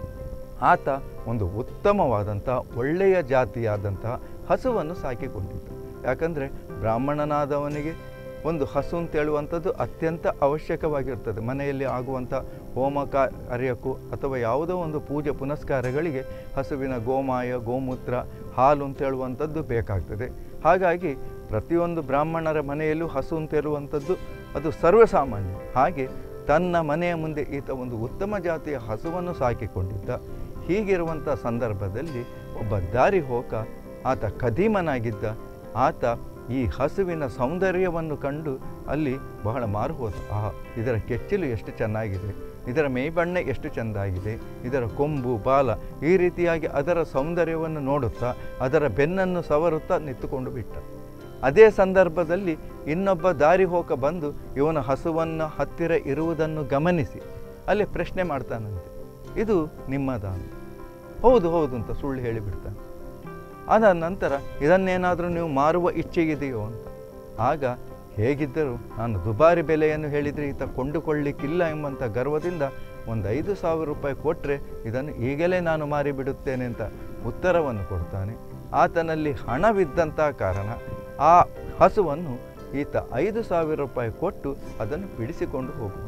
ಆತ ಒಂದು ಉತ್ತಮವಾದಂಥ ಒಳ್ಳೆಯ ಜಾತಿಯಾದಂತಹ ಹಸುವನ್ನು ಸಾಕಿಕೊಂಡಿದ್ದ ಯಾಕಂದರೆ ಬ್ರಾಹ್ಮಣನಾದವನಿಗೆ ಒಂದು ಹಸು ಅಂತ ಹೇಳುವಂಥದ್ದು ಅತ್ಯಂತ ಅವಶ್ಯಕವಾಗಿರ್ತದೆ ಮನೆಯಲ್ಲಿ ಆಗುವಂಥ ಹೋಮ ಕಾರ್ಯಕ್ಕೂ ಅಥವಾ ಯಾವುದೋ ಒಂದು ಪೂಜೆ ಪುನಸ್ಕಾರಗಳಿಗೆ ಹಸುವಿನ ಗೋಮಾಯ ಗೋಮೂತ್ರ ಹಾಲು ಅಂತ ಹೇಳುವಂಥದ್ದು ಬೇಕಾಗ್ತದೆ ಹಾಗಾಗಿ ಪ್ರತಿಯೊಂದು ಬ್ರಾಹ್ಮಣರ ಮನೆಯಲ್ಲೂ ಹಸು ಅಂತ ಹೇಳುವಂಥದ್ದು ಅದು ಸರ್ವಸಾಮಾನ್ಯ ಹಾಗೆ ತನ್ನ ಮನೆಯ ಮುಂದೆ ಈತ ಒಂದು ಉತ್ತಮ ಜಾತಿಯ ಹಸುವನ್ನು ಸಾಕಿಕೊಂಡಿದ್ದ ಹೀಗಿರುವಂಥ ಸಂದರ್ಭದಲ್ಲಿ ಒಬ್ಬ ದಾರಿ ಹೋಕ ಆತ ಖದೀಮನಾಗಿದ್ದ ಆತ ಈ ಹಸುವಿನ ಸೌಂದರ್ಯವನ್ನು ಕಂಡು ಅಲ್ಲಿ ಬಹಳ ಮಾರು ಹೋದ ಆ ಇದರ ಕೆಚ್ಚಲು ಎಷ್ಟು ಚೆನ್ನಾಗಿದೆ ಇದರ ಮೇಬಣ್ಣ ಎಷ್ಟು ಚೆಂದಾಗಿದೆ ಇದರ ಕೊಂಬು ಬಾಲ ಈ ರೀತಿಯಾಗಿ ಅದರ ಸೌಂದರ್ಯವನ್ನು ನೋಡುತ್ತಾ ಅದರ ಬೆನ್ನನ್ನು ಸವರುತ್ತಾ ನಿಂತುಕೊಂಡು ಬಿಟ್ಟ ಅದೇ ಸಂದರ್ಭದಲ್ಲಿ ಇನ್ನೊಬ್ಬ ದಾರಿ ಹೋಕ ಬಂದು ಇವನ ಹಸುವನ್ನು ಹತ್ತಿರ ಇರುವುದನ್ನು ಗಮನಿಸಿ ಅಲ್ಲಿ ಪ್ರಶ್ನೆ ಮಾಡ್ತಾನಂತೆ ಇದು ನಿಮ್ಮದ ಅಂತ ಹೌದು ಹೌದು ಅಂತ ಸುಳ್ಳು ಹೇಳಿಬಿಡ್ತಾನೆ ಅದ ನಂತರ ಇದನ್ನೇನಾದರೂ ನೀವು ಮಾರುವ ಇಚ್ಛೆಗಿದೆಯೋ ಅಂತ ಆಗ ಹೇಗಿದ್ದರೂ ನಾನು ದುಬಾರಿ ಬೆಲೆಯನ್ನು ಹೇಳಿದರೆ ಈತ ಕೊಂಡುಕೊಳ್ಳಿಕ್ಕಿಲ್ಲ ಎಂಬಂಥ ಗರ್ವದಿಂದ ಒಂದು ಐದು ಸಾವಿರ ರೂಪಾಯಿ ಕೊಟ್ಟರೆ ಇದನ್ನು ಈಗಲೇ ನಾನು ಮಾರಿಬಿಡುತ್ತೇನೆ ಅಂತ ಉತ್ತರವನ್ನು ಕೊಡ್ತಾನೆ ಆತನಲ್ಲಿ ಹಣವಿದ್ದಂಥ ಕಾರಣ ಆ ಹಸುವನ್ನು ಈತ ಐದು ಸಾವಿರ ರೂಪಾಯಿ ಕೊಟ್ಟು ಅದನ್ನು ಬಿಡಿಸಿಕೊಂಡು ಹೋಗುವನು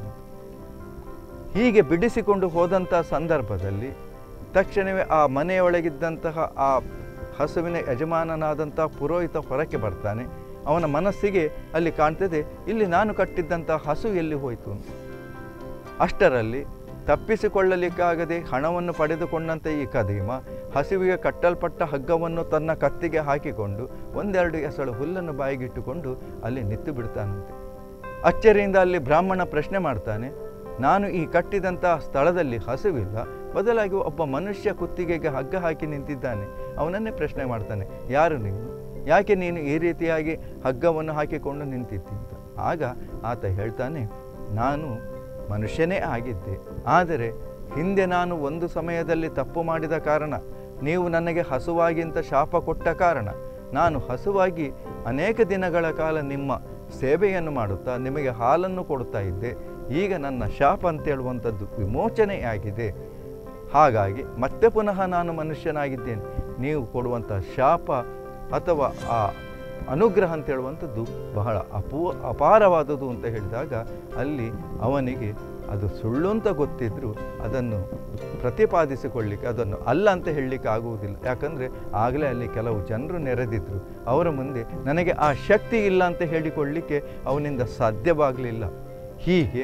ಹೀಗೆ ಬಿಡಿಸಿಕೊಂಡು ಹೋದಂಥ ಸಂದರ್ಭದಲ್ಲಿ ತಕ್ಷಣವೇ ಆ ಮನೆಯೊಳಗಿದ್ದಂತಹ ಆ ಹಸುವಿನ ಯಜಮಾನನಾದಂಥ ಪುರೋಹಿತ ಹೊರಕ್ಕೆ ಬರ್ತಾನೆ ಅವನ ಮನಸ್ಸಿಗೆ ಅಲ್ಲಿ ಕಾಣ್ತದೆ ಇಲ್ಲಿ ನಾನು ಕಟ್ಟಿದ್ದಂಥ ಹಸು ಎಲ್ಲಿ ಹೋಯಿತು ಅಂತ ಅಷ್ಟರಲ್ಲಿ ತಪ್ಪಿಸಿಕೊಳ್ಳಲಿಕ್ಕಾಗದೆ ಹಣವನ್ನು ಪಡೆದುಕೊಂಡಂಥ ಈ ಕದೀಮ ಹಸುವಿಗೆ ಕಟ್ಟಲ್ಪಟ್ಟ ಹಗ್ಗವನ್ನು ತನ್ನ ಕತ್ತಿಗೆ ಹಾಕಿಕೊಂಡು ಒಂದೆರಡು ಎಸಳು ಹುಲ್ಲನ್ನು ಬಾಯಿಗಿಟ್ಟುಕೊಂಡು ಅಲ್ಲಿ ನಿತ್ತು ಬಿಡ್ತಾನಂತೆ ಅಚ್ಚರಿಯಿಂದ ಅಲ್ಲಿ ಬ್ರಾಹ್ಮಣ ಪ್ರಶ್ನೆ ಮಾಡ್ತಾನೆ ನಾನು ಈ ಕಟ್ಟಿದಂಥ ಸ್ಥಳದಲ್ಲಿ ಹಸುವಿಲ್ಲ ಬದಲಾಗಿ ಒಬ್ಬ ಮನುಷ್ಯ ಕುತ್ತಿಗೆಗೆ ಹಗ್ಗ ಹಾಕಿ ನಿಂತಿದ್ದಾನೆ ಅವನನ್ನೇ ಪ್ರಶ್ನೆ ಮಾಡ್ತಾನೆ ಯಾರು ನೀನು ಯಾಕೆ ನೀನು ಈ ರೀತಿಯಾಗಿ ಹಗ್ಗವನ್ನು ಹಾಕಿಕೊಂಡು ನಿಂತಿದ್ದಿ ಅಂತ ಆಗ ಆತ ಹೇಳ್ತಾನೆ ನಾನು ಮನುಷ್ಯನೇ ಆಗಿದ್ದೆ ಆದರೆ ಹಿಂದೆ ನಾನು ಒಂದು ಸಮಯದಲ್ಲಿ ತಪ್ಪು ಮಾಡಿದ ಕಾರಣ ನೀವು ನನಗೆ ಹಸುವಾಗಿಂತ ಶಾಪ ಕೊಟ್ಟ ಕಾರಣ ನಾನು ಹಸುವಾಗಿ ಅನೇಕ ದಿನಗಳ ಕಾಲ ನಿಮ್ಮ ಸೇವೆಯನ್ನು ಮಾಡುತ್ತಾ ನಿಮಗೆ ಹಾಲನ್ನು ಕೊಡ್ತಾ ಇದ್ದೆ ಈಗ ನನ್ನ ಶಾಪ ಅಂತ ಹೇಳುವಂಥದ್ದು ವಿಮೋಚನೆಯಾಗಿದೆ ಹಾಗಾಗಿ ಮತ್ತೆ ಪುನಃ ನಾನು ಮನುಷ್ಯನಾಗಿದ್ದೇನೆ ನೀವು ಕೊಡುವಂಥ ಶಾಪ ಅಥವಾ ಆ ಅನುಗ್ರಹ ಅಂತ ಹೇಳುವಂಥದ್ದು ಬಹಳ ಅಪೂ ಅಪಾರವಾದುದು ಅಂತ ಹೇಳಿದಾಗ ಅಲ್ಲಿ ಅವನಿಗೆ ಅದು ಸುಳ್ಳು ಅಂತ ಗೊತ್ತಿದ್ದರೂ ಅದನ್ನು ಪ್ರತಿಪಾದಿಸಿಕೊಳ್ಳಿಕ್ಕೆ ಅದನ್ನು ಅಲ್ಲ ಅಂತ ಹೇಳಲಿಕ್ಕೆ ಆಗುವುದಿಲ್ಲ ಯಾಕಂದರೆ ಆಗಲೇ ಅಲ್ಲಿ ಕೆಲವು ಜನರು ನೆರೆದಿದ್ದರು ಅವರ ಮುಂದೆ ನನಗೆ ಆ ಶಕ್ತಿ ಇಲ್ಲ ಅಂತ ಹೇಳಿಕೊಳ್ಳಿಕ್ಕೆ ಅವನಿಂದ ಸಾಧ್ಯವಾಗಲಿಲ್ಲ ಹೀಗೆ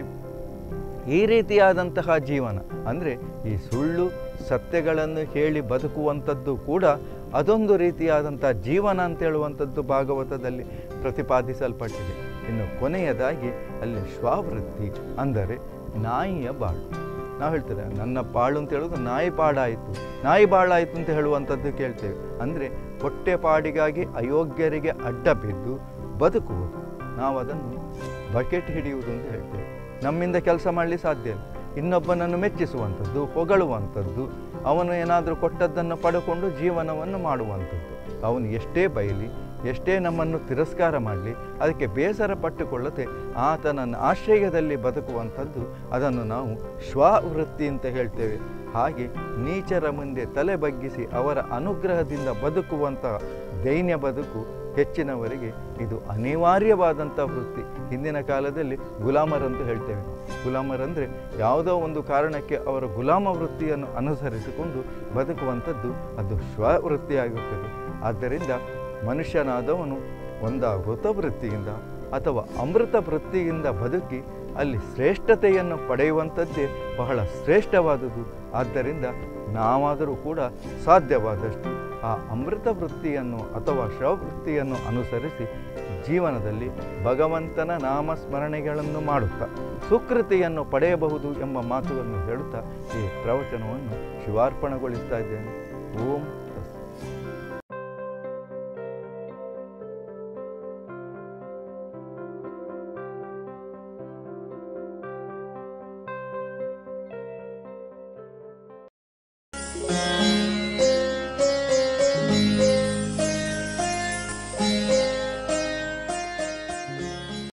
ಈ ರೀತಿಯಾದಂತಹ ಜೀವನ ಅಂದರೆ ಈ ಸುಳ್ಳು ಸತ್ಯಗಳನ್ನು ಹೇಳಿ ಬದುಕುವಂಥದ್ದು ಕೂಡ ಅದೊಂದು ರೀತಿಯಾದಂಥ ಜೀವನ ಅಂತ ಹೇಳುವಂಥದ್ದು ಭಾಗವತದಲ್ಲಿ ಪ್ರತಿಪಾದಿಸಲ್ಪಟ್ಟಿದೆ ಇನ್ನು ಕೊನೆಯದಾಗಿ ಅಲ್ಲಿ ಶ್ವಾವೃತ್ತಿ ಅಂದರೆ ನಾಯಿಯ ಬಾಳು ನಾವು ಹೇಳ್ತೇವೆ ನನ್ನ ಬಾಳು ಅಂತ ಹೇಳೋದು ನಾಯಿ ಪಾಡಾಯಿತು ನಾಯಿ ಬಾಳಾಯಿತು ಅಂತ ಹೇಳುವಂಥದ್ದು ಕೇಳ್ತೇವೆ ಅಂದರೆ ಹೊಟ್ಟೆ ಪಾಡಿಗಾಗಿ ಅಯೋಗ್ಯರಿಗೆ ಅಡ್ಡ ಬಿದ್ದು ಬದುಕುವುದು ನಾವು ಅದನ್ನು ಬಕೆಟ್ ಹಿಡಿಯುವುದು ಅಂತ ಹೇಳ್ತೇವೆ ನಮ್ಮಿಂದ ಕೆಲಸ ಮಾಡಲಿ ಸಾಧ್ಯ ಇಲ್ಲ ಇನ್ನೊಬ್ಬನನ್ನು ಮೆಚ್ಚಿಸುವಂಥದ್ದು ಹೊಗಳುವಂಥದ್ದು ಅವನು ಏನಾದರೂ ಕೊಟ್ಟದ್ದನ್ನು ಪಡ್ಕೊಂಡು ಜೀವನವನ್ನು ಮಾಡುವಂಥದ್ದು ಅವನು ಎಷ್ಟೇ ಬಯಲಿ ಎಷ್ಟೇ ನಮ್ಮನ್ನು ತಿರಸ್ಕಾರ ಮಾಡಲಿ ಅದಕ್ಕೆ ಬೇಸರ ಪಟ್ಟುಕೊಳ್ಳದೆ ಆತನ ಆಶ್ರಯದಲ್ಲಿ ಬದುಕುವಂಥದ್ದು ಅದನ್ನು ನಾವು ಶ್ವವೃತ್ತಿ ಅಂತ ಹೇಳ್ತೇವೆ ಹಾಗೆ ನೀಚರ ಮುಂದೆ ತಲೆ ಬಗ್ಗಿಸಿ ಅವರ ಅನುಗ್ರಹದಿಂದ ಬದುಕುವಂಥ ದೈನ್ಯ ಬದುಕು ಹೆಚ್ಚಿನವರಿಗೆ ಇದು ಅನಿವಾರ್ಯವಾದಂಥ ವೃತ್ತಿ ಹಿಂದಿನ ಕಾಲದಲ್ಲಿ ಗುಲಾಮರಂತೂ ಹೇಳ್ತೇವೆ ಗುಲಾಮರಂದರೆ ಯಾವುದೋ ಒಂದು ಕಾರಣಕ್ಕೆ ಅವರ ಗುಲಾಮ ವೃತ್ತಿಯನ್ನು ಅನುಸರಿಸಿಕೊಂಡು ಬದುಕುವಂಥದ್ದು ಅದು ಸ್ವವೃತ್ತಿಯಾಗಿರುತ್ತದೆ ಆದ್ದರಿಂದ ಮನುಷ್ಯನಾದವನು ಒಂದ ವೃತವೃತ್ತಿಯಿಂದ ಅಥವಾ ಅಮೃತ ವೃತ್ತಿಯಿಂದ ಬದುಕಿ ಅಲ್ಲಿ ಶ್ರೇಷ್ಠತೆಯನ್ನು ಪಡೆಯುವಂಥದ್ದೇ ಬಹಳ ಶ್ರೇಷ್ಠವಾದುದು ಆದ್ದರಿಂದ ನಾವಾದರೂ ಕೂಡ ಸಾಧ್ಯವಾದಷ್ಟು ಆ ಅಮೃತ ವೃತ್ತಿಯನ್ನು ಅಥವಾ ಶ್ರವೃತ್ತಿಯನ್ನು ಅನುಸರಿಸಿ ಜೀವನದಲ್ಲಿ ಭಗವಂತನ ನಾಮಸ್ಮರಣೆಗಳನ್ನು ಮಾಡುತ್ತಾ ಸುಕೃತಿಯನ್ನು ಪಡೆಯಬಹುದು ಎಂಬ ಮಾತುಗಳನ್ನು ಹೇಳುತ್ತಾ ಈ ಪ್ರವಚನವನ್ನು ಶಿವಾರ್ಪಣೆಗೊಳಿಸ್ತಾ ಇದ್ದೇನೆ ಓಂ ತಸ್ಸತ್. Thank